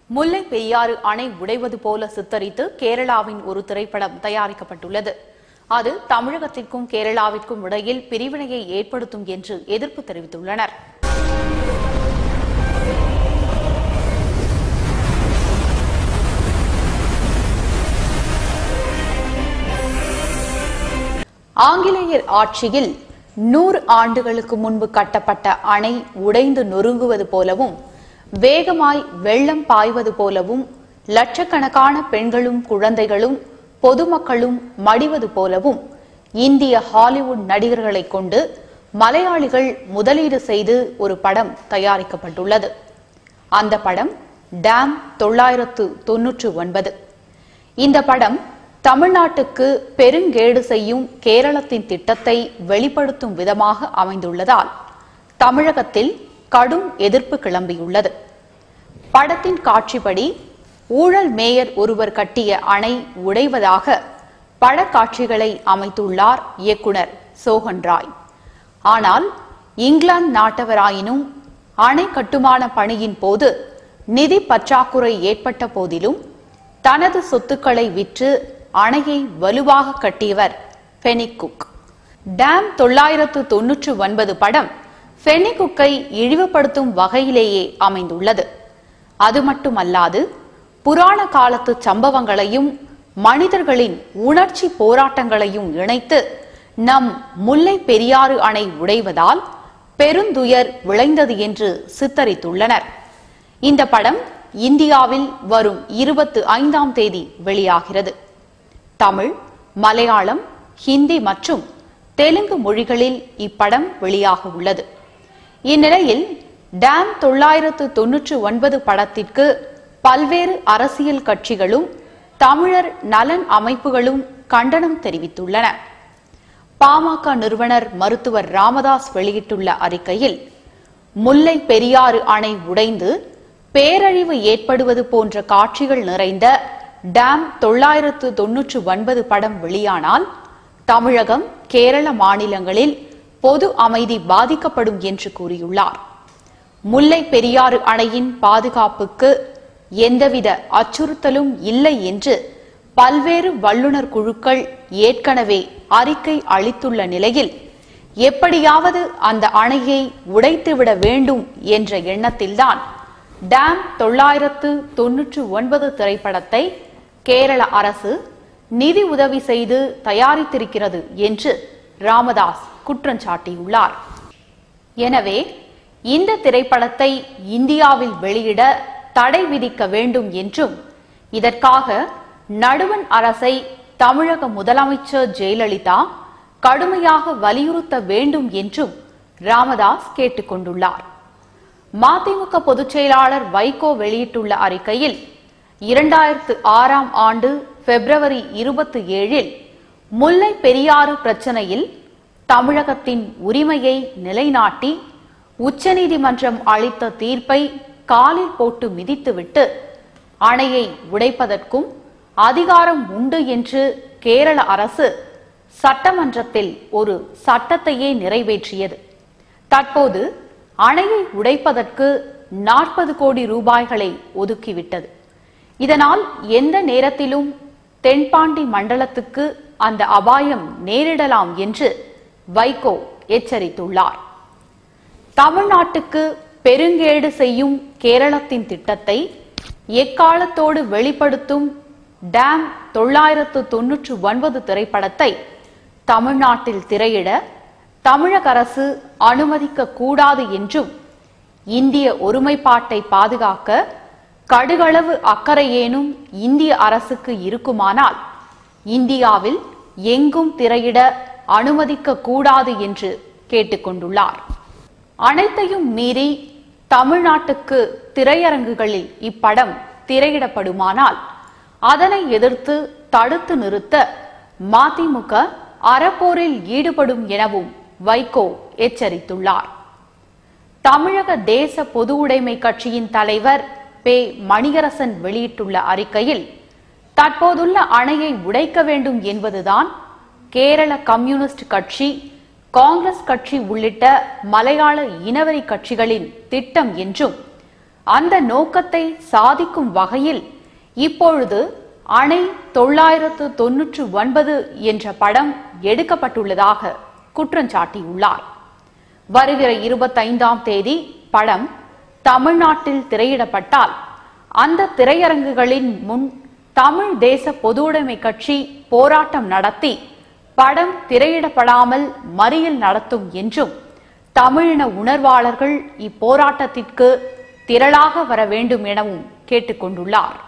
முல்லை பெரியாறு அணை உடைவது போல சித்தரித்து கேரளாவின் ஒரு திரைப்படம் தயாரிக்கப்பட்டுள்ளது அது தமிழகத்திற்கும் கேரளாவிற்கும் இடையில் பிரிவினையை ஏற்படுத்தும் என்று எதிர்ப்பு தெரிவித்துள்ளனர் ஆங்கிலேயர் ஆட்சியில் நூறு ஆண்டுகளுக்கு முன்பு கட்டப்பட்ட அணை உடைந்து நொறுங்குவது போலவும் வேகமாய் வெள்ளம் பாய்வது போலவும் லட்சக்கணக்கான பெண்களும் குழந்தைகளும் பொதுமக்களும் மடிவது போலவும் இந்திய ஹாலிவுட் நடிகர்களை கொண்டு மலையாளிகள் முதலீடு செய்து ஒரு படம் தயாரிக்கப்பட்டுள்ளது அந்த படம் டேம் தொள்ளாயிரத்து தொன்னூற்று ஒன்பது இந்த படம் தமிழ்நாட்டுக்கு பெருங்கேடு செய்யும் கேரளத்தின் திட்டத்தை வெளிப்படுத்தும் விதமாக அமைந்துள்ளதால் தமிழகத்தில் கடும் எதிர்ப்பு கிளம்பியுள்ளது படத்தின் காட்சிப்படி ஊழல் மேயர் ஒருவர் கட்டிய அணை உடைவதாக படக்காட்சிகளை அமைத்துள்ளார் இயக்குனர் சோகன் ராய் ஆனால் இங்கிலாந்து நாட்டவராயினும் அணை கட்டுமான பணியின் போது நிதி பற்றாக்குறை ஏற்பட்ட போதிலும் தனது சொத்துக்களை விற்று அணையை வலுவாக கட்டியவர் ஃபெனிக்குக் டேம் தொள்ளாயிரத்து தொன்னூற்று ஒன்பது படம் ஃபெனிகுக்கை இழிவுபடுத்தும் வகையிலேயே அமைந்துள்ளது அது மட்டுமல்லாது புராண காலத்து சம்பவங்களையும் மனிதர்களின் உணர்ச்சி போராட்டங்களையும் இணைத்து நம் முல்லை பெரியாறு அணை உடைவதால் பெருந்துயர் விளைந்தது என்று சித்தரித்துள்ளனர் இந்த படம் இந்தியாவில் வரும் இருபத்து ஐந்தாம் தேதி வெளியாகிறது தமிழ் மலையாளம் ஹிந்தி மற்றும் தெலுங்கு மொழிகளில் இப்படம் வெளியாக உள்ளது இந்நிலையில் டேம் தொள்ளாயிரத்து தொன்னூற்று ஒன்பது படத்திற்கு பல்வேறு அரசியல் கட்சிகளும் தமிழர் நலன் அமைப்புகளும் கண்டனம் தெரிவித்துள்ளன பாமக நிறுவனர் மருத்துவர் ராமதாஸ் வெளியிட்டுள்ள அறிக்கையில் முல்லை பெரியாறு அணை உடைந்து பேரழிவு ஏற்படுவது போன்ற காட்சிகள் நிறைந்த டேம் தொள்ளாயிரத்து தொன்னூற்று ஒன்பது படம் வெளியானால் தமிழகம் கேரள மாநிலங்களில் பொது அமைதி பாதிக்கப்படும் என்று கூறியுள்ளார் முல்லை பெரியாறு அணையின் பாதுகாப்புக்கு எந்தவித அச்சுறுத்தலும் இல்லை என்று பல்வேறு வல்லுநர் குழுக்கள் ஏற்கனவே அறிக்கை அளித்துள்ள நிலையில் எப்படியாவது அந்த அணையை உடைத்துவிட வேண்டும் என்ற எண்ணத்தில்தான் டேம் தொள்ளாயிரத்து தொன்னூற்று ஒன்பது திரைப்படத்தை கேரள அரசு நிதி உதவி செய்து தயாரித்திருக்கிறது என்று ராமதாஸ் குற்றஞ்சாட்டியுள்ளார் எனவே இந்த திரைப்படத்தை இந்தியாவில் வெளியிட தடை விதிக்க வேண்டும் என்றும் இதற்காக நடுவன் அரசை தமிழக முதலமைச்சர் ஜெயலலிதா கடுமையாக வலியுறுத்த வேண்டும் என்றும் ராமதாஸ் கேட்டுக்கொண்டுள்ளார் மதிமுக பொதுச் செயலாளர் வைகோ வெளியிட்டுள்ள அறிக்கையில் இரண்டாயிரத்து ஆறாம் ஆண்டு பிப்ரவரி இருபத்தி ஏழில் முல்லை பெரியாறு பிரச்சனையில் தமிழகத்தின் உரிமையை நிலைநாட்டி உச்சநீதிமன்றம் அளித்த தீர்ப்பை காலில் போட்டு மிதித்துவிட்டு அணையை உடைப்பதற்கும் அதிகாரம் உண்டு என்று கேரள அரசு சட்டமன்றத்தில் ஒரு சட்டத்தையே நிறைவேற்றியது தற்போது அணையை உடைப்பதற்கு நாற்பது கோடி ரூபாய்களை ஒதுக்கிவிட்டது இதனால் எந்த நேரத்திலும் தென்பாண்டி மண்டலத்துக்கு அந்த அபாயம் நேரிடலாம் என்று வைகோ எச்சரித்துள்ளார் தமிழ்நாட்டுக்கு பெருங்கேடு செய்யும் கேரளத்தின் திட்டத்தை எக்காலத்தோடு வெளிப்படுத்தும் டேம் தொள்ளாயிரத்து தொன்னூற்று ஒன்பது திரைப்படத்தை தமிழ்நாட்டில் திரையிட தமிழக அரசு அனுமதிக்க கூடாது என்றும் இந்திய ஒருமைப்பாட்டை பாதுகாக்க கடுகளவு அக்கறையேனும் இந்திய அரசுக்கு இருக்குமானால் இந்தியாவில் எங்கும் திரையிட அனுமதிக்க கூடாது என்று கேட்டுக்கொண்டுள்ளார் அனைத்தையும் மீறி தமிழ்நாட்டுக்கு திரையரங்குகளில் இப்படம் திரையிடப்படுமானால் அதனை எதிர்த்து தடுத்து நிறுத்த மதிமுக அறப்போரில் ஈடுபடும் எனவும் வைகோ எச்சரித்துள்ளார் தமிழக தேச பொது உடைமை கட்சியின் தலைவர் பே மணியரசன் வெளியிட்டுள்ள அறிக்கையில் தற்போதுள்ள அணையை உடைக்க வேண்டும் என்பதுதான் கேரள கம்யூனிஸ்ட் கட்சி காங்கிரஸ் கட்சி உள்ளிட்ட மலையாள இனவரி கட்சிகளின் திட்டம் என்றும் அந்த நோக்கத்தை சாதிக்கும் வகையில் இப்பொழுது அணை தொள்ளாயிரத்து தொன்னூற்று ஒன்பது என்ற படம் எடுக்கப்பட்டுள்ளதாக குற்றஞ்சாட்டியுள்ளார் வருகிற இருபத்தைந்தாம் தேதி படம் தமிழ்நாட்டில் திரையிடப்பட்டால் அந்த திரையரங்குகளின் முன் தமிழ் தேச பொதுவுடைமை கட்சி போராட்டம் நடத்தி படம் திரையிடப்படாமல் மறியல் நடத்தும் என்றும் தமிழின உணர்வாளர்கள் இப்போராட்டத்திற்கு திரளாக வர வேண்டும் எனவும் கேட்டுக்கொண்டுள்ளார்